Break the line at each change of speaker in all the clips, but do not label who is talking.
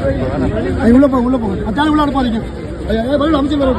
ஐயா, உள்ள போங்க உள்ள போங்க அச்சாலும் உள்ள அனுப்பாதீங்க ஐயா ஐயா, வெளியில அமைச்சு வர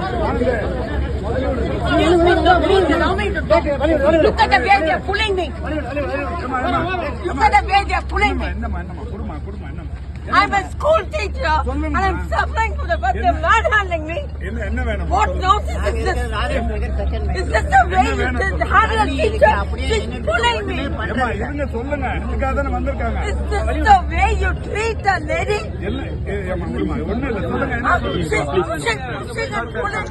Excuse me, no, please allow me to talk. Look at the way they're pulling me. Look at the way they're pulling me. I'm a school teacher and I'm suffering for the fact they're manhandling me.
என்ன என்ன வேணும்
What nonsense is this? Is this the way you just handle a teacher? She's pulling me.
ஏம்மா, இருங்க சொல்லுங்க இதுக்காக தானே வந்திருக்காங்க
Is this the way you treat a lady?
இல்ல ஏ, ஏம்மா, விடுமா, ஒண்ணும் இல்ல சொல்லுங்க என்ன
I'm
சொல்லுங்க
she's pushing, pushing and pulling.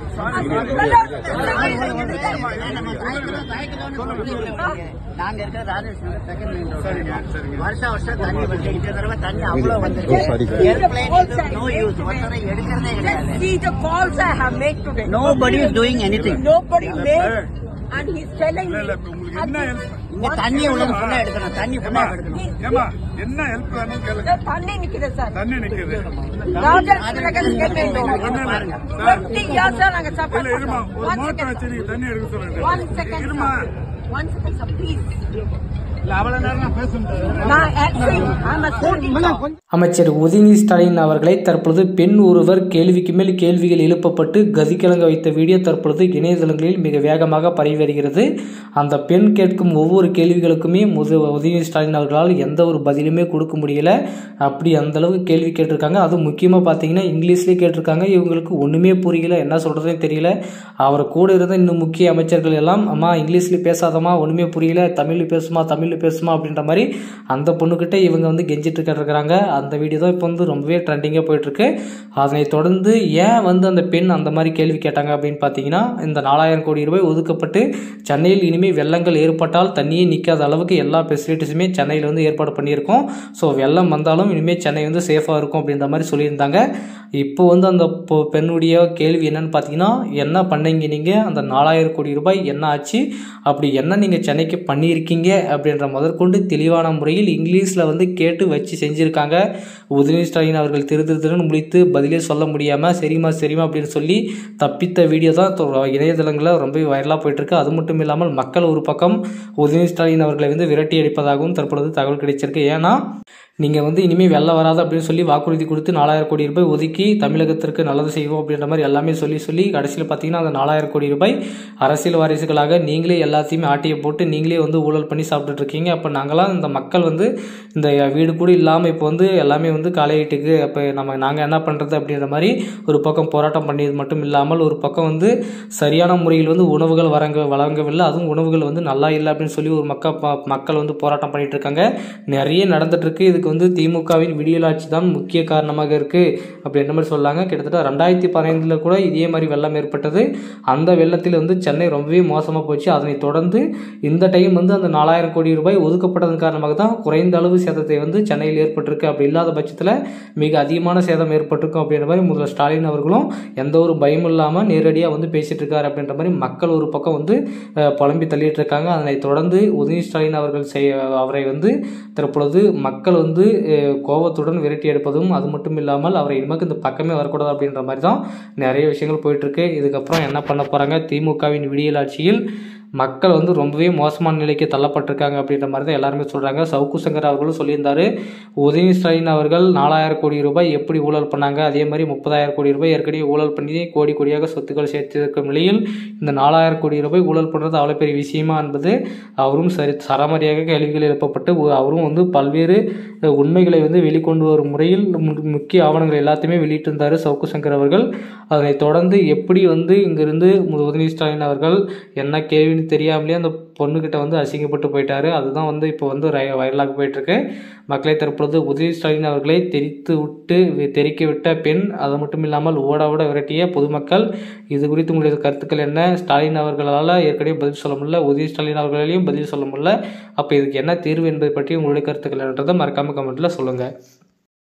நாங்க இருக்கிற ராஜேஸ்வரர் செகண்ட் மெயின்
சரிங்க
ரோடு
சரிங்க
வருஷம் வருஷம் தண்ணி வருது இந்த தடவை தண்ணி அவ்வளவு வந்துருக்கு ஏர்பிளைன் நோ யூஸ் ஒருத்தரை எடுக்கிறதே
Let's
கிடையாது
see the calls I have made today.
Nobody is doing anything
Nobody made, and he's telling
இல்ல
me.
இல்ல இப்ப உங்களுக்கு
and
என்ன
this-
help?
இங்க தண்ணி உள்ளது ஃபுல்லா எடுக்கணும் தண்ணி ஃபுல்லா
ஏம்மா,
எடுக்கணும்
ஏம்மா என்ன ஹெல்ப் வேணும் கேளுங்க
The தண்ணி நிக்குது சார்
தண்ணி நிக்குது
ராஜன் திலகன் second row.
ஒண்ணும் இல்ல.
Twenty years ஆ நாங்க suffer
இல்ல இருமா
பண்றோம்.
ஒரு
One
மோட்டர்
second,
வச்சு நீங்க தண்ணி எடுக்க சொல்லுங்க
one second,
இருமா
sir. One second, sir, please.
இல்ல அவ்வளவு நேரம் நான் பேச முடியாது
நான் actually, I'm a school teacher.
அமைச்சர் உதயநிதி ஸ்டாலின் அவர்களை தற்பொழுது பெண் ஒருவர் கேள்விக்கு மேல் கேள்விகள் எழுப்பப்பட்டு கதிகலங்க வைத்த வீடியோ தற்பொழுது இணையதளங்களில் மிக வேகமாக பரவி வருகிறது அந்த பெண் கேட்கும் ஒவ்வொரு கேள்விகளுக்குமே முது உதயநிதி ஸ்டாலின் அவர்களால் எந்த ஒரு பதிலுமே கொடுக்க முடியல அப்படி அந்த அளவுக்கு கேள்வி கேட்டிருக்காங்க அதுவும் முக்கியமாக பார்த்தீங்கன்னா இங்கிலீஷ்லேயே கேட்டிருக்காங்க இவங்களுக்கு ஒன்றுமே புரியல என்ன சொல்கிறதே தெரியல அவர் கூட இருந்த இன்னும் முக்கிய அமைச்சர்கள் எல்லாம் அம்மா இங்கிலீஷ்லேயே பேசாதம்மா ஒன்றுமே புரியல தமிழில் பேசுமா தமிழில் பேசுமா அப்படின்ற மாதிரி அந்த பொண்ணுக்கிட்ட இவங்க வந்து கெஞ்சிட்டு இருக்கிறாங்க அந்த வீடியோ தான் இப்போ வந்து ரொம்பவே ட்ரெண்டிங்காக போயிட்டுருக்கு அதனைத் தொடர்ந்து ஏன் வந்து அந்த பெண் அந்த மாதிரி கேள்வி கேட்டாங்க அப்படின்னு பார்த்தீங்கன்னா இந்த நாலாயிரம் கோடி ரூபாய் ஒதுக்கப்பட்டு சென்னையில் இனிமேல் வெள்ளங்கள் ஏற்பட்டால் தண்ணியே நிற்காத அளவுக்கு எல்லா ஃபெசிலிட்டிஸுமே சென்னையில் வந்து ஏற்பாடு பண்ணியிருக்கோம் ஸோ வெள்ளம் வந்தாலும் இனிமேல் சென்னை வந்து சேஃபாக இருக்கும் அப்படின்ற மாதிரி சொல்லியிருந்தாங்க இப்போ வந்து அந்த பொ- பெண்ணுடைய கேள்வி என்னன்னு பார்த்தீங்கன்னா என்ன பண்ணீங்க நீங்கள் அந்த நாலாயிரம் கோடி ரூபாய் என்ன ஆச்சு அப்படி என்ன நீங்கள் சென்னைக்கு பண்ணியிருக்கீங்க அப்படின்ற முதற்கொண்டு தெளிவான முறையில் இங்கிலீஷில் வந்து கேட்டு வச்சு செஞ்சுருக்காங்க உதயநிதி ஸ்டாலின் அவர்கள் திரு திரு திருன்னு முடித்து பதிலே சொல்ல முடியாமல் சரிமா சரிமா அப்படின்னு சொல்லி தப்பித்த வீடியோ தான் தொ- இணையதளங்களில் ரொம்ப வைரலாக போயிட்டுருக்கு அது மட்டும் இல்லாமல் மக்கள் ஒரு பக்கம் உதயநிதி ஸ்டாலின் அவர்களை வந்து விரட்டி அடிப்பதாகவும் தற்பொழுது தகவல் கிடைச்சிருக்கு ஏன்னா நீங்கள் வந்து இனிமேல் வெள்ளம் வராது அப்படின்னு சொல்லி வாக்குறுதி கொடுத்து நாலாயிரம் கோடி ரூபாய் ஒதுக்கி தமிழகத்திற்கு நல்லது செய்வோம் அப்படின்ற மாதிரி எல்லாமே சொல்லி சொல்லி கடைசியில் பார்த்தீங்கன்னா அந்த நாலாயிரம் கோடி ரூபாய் அரசியல் வாரிசுகளாக நீங்களே எல்லாத்தையுமே ஆட்டியை போட்டு நீங்களே வந்து ஊழல் பண்ணி சாப்பிட்டுட்டு இருக்கீங்க அப்போ நாங்களாம் இந்த மக்கள் வந்து இந்த வீடு கூட இல்லாமல் இப்போ வந்து எல்லாமே வந்து காலையீட்டுக்கு அப்போ நம்ம நாங்கள் என்ன பண்ணுறது அப்படின்ற மாதிரி ஒரு பக்கம் போராட்டம் பண்ணியது மட்டும் இல்லாமல் ஒரு பக்கம் வந்து சரியான முறையில் வந்து உணவுகள் வழங்க வழங்கவில்லை அதுவும் உணவுகள் வந்து நல்லா இல்லை அப்படின்னு சொல்லி ஒரு மக்கள் ப- மக்கள் வந்து போராட்டம் பண்ணிட்டு இருக்காங்க நிறைய நடந்துட்டு இருக்கு இதுக்கு வந்து திமுகவின் விடியலாட்சி தான் முக்கிய காரணமாக இருக்கு அப்படின்ற மாதிரி சொல்லாங்க கிட்டத்தட்ட ரெண்டாயிரத்தி பதினைந்தில் கூட இதே மாதிரி வெள்ளம் ஏற்பட்டது அந்த வெள்ளத்தில் வந்து சென்னை ரொம்பவே மோசமாக போச்சு அதனைத் தொடர்ந்து இந்த டைம் வந்து அந்த நாலாயிரம் கோடி ரூபாய் ஒதுக்கப்பட்டதன் காரணமாக தான் குறைந்த அளவு சேதத்தை வந்து சென்னையில் ஏற்பட்டிருக்கு அப்படி இல்லாத பட்சத்தில் மிக அதிகமான சேதம் ஏற்பட்டிருக்கும் அப்படின்ற மாதிரி முதல்வர் ஸ்டாலின் அவர்களும் எந்த ஒரு பயமும் இல்லாமல் நேரடியாக வந்து பேசிட்டு இருக்காரு அப்படின்ற மாதிரி மக்கள் ஒரு பக்கம் வந்து அஹ், புலம்பி தள்ளிட்டு இருக்காங்க அதனைத் தொடர்ந்து உதயநிதி ஸ்டாலின் அவர்கள் செய்ய அவரை வந்து தற்பொழுது மக்கள் வந்து அஹ், கோபத்துடன் விரட்டி எடுப்பதும் அது மட்டும் இல்லாமல் அவரை இனிமேக்கு இந்த பக்கமே வரக்கூடாது அப்படின்ற மாதிரி தான் நிறைய விஷயங்கள் போயிட்டு இருக்கு இதுக்கப்புறம் என்ன பண்ண போறாங்க திமுகவின் விடியல் ஆட்சியில் மக்கள் வந்து ரொம்பவே மோசமான நிலைக்கு தள்ளப்பட்டிருக்காங்க அப்படின்ற மாதிரி தான் எல்லாருமே சொல்கிறாங்க சவுக்கு சங்கர் அவர்களும் சொல்லியிருந்தாரு உதயநிதி ஸ்டாலின் அவர்கள் நாலாயிரம் கோடி ரூபாய் எப்படி ஊழல் பண்ணாங்க அதே மாதிரி முப்பதாயிரம் கோடி ரூபாய் ஏற்கனவே ஊழல் பண்ணி கோடி கோடியாக சொத்துக்கள் சேர்த்திருக்கும் நிலையில் இந்த நாலாயிரம் கோடி ரூபாய் ஊழல் பண்ணுறது அவ்வளோ பெரிய விஷயமா என்பது அவரும் சரி சரமாரியாக கேள்விகள் எழுப்பப்பட்டு ஒ- அவரும் வந்து பல்வேறு அஹ், உண்மைகளை வந்து வெளிக்கொண்டு வரும் முறையில் மு- முக்கிய ஆவணங்கள் எல்லாத்தையுமே வெளியிட்டிருந்தார் சவுக்கு சங்கர் அவர்கள் அதனைத் தொடர்ந்து எப்படி வந்து இங்கிருந்து மு- உதயநிதி ஸ்டாலின் அவர்கள் என்ன கேள்வின்னு தெரியாமலே அந்த பொண்ணுக்கிட்ட வந்து அசிங்கப்பட்டு போயிட்டாரு அதுதான் வந்து இப்போ வந்து ரை- வைரலாக போயிட்டு இருக்கு மக்களை தற்பொழுது உதயநிதி ஸ்டாலின் அவர்களை தெரித்து விட்டு வி- தெறிக்க விட்ட பெண் அது மட்டும் இல்லாமல் ஓட ஓட விரட்டிய பொதுமக்கள் இது குறித்து உங்களுடைய கருத்துக்கள் என்ன ஸ்டாலின் அவர்களால் ஏற்கனவே பதில் சொல்ல முடியல உதய ஸ்டாலின் அவர்களாலையும் பதில் சொல்ல முடியல அப்போ இதுக்கு என்ன தீர்வு என்பதை பற்றி உங்களுடைய கருத்துக்கள் என்றதை மறக்காம கமெண்ட்டில் சொல்லுங்கள்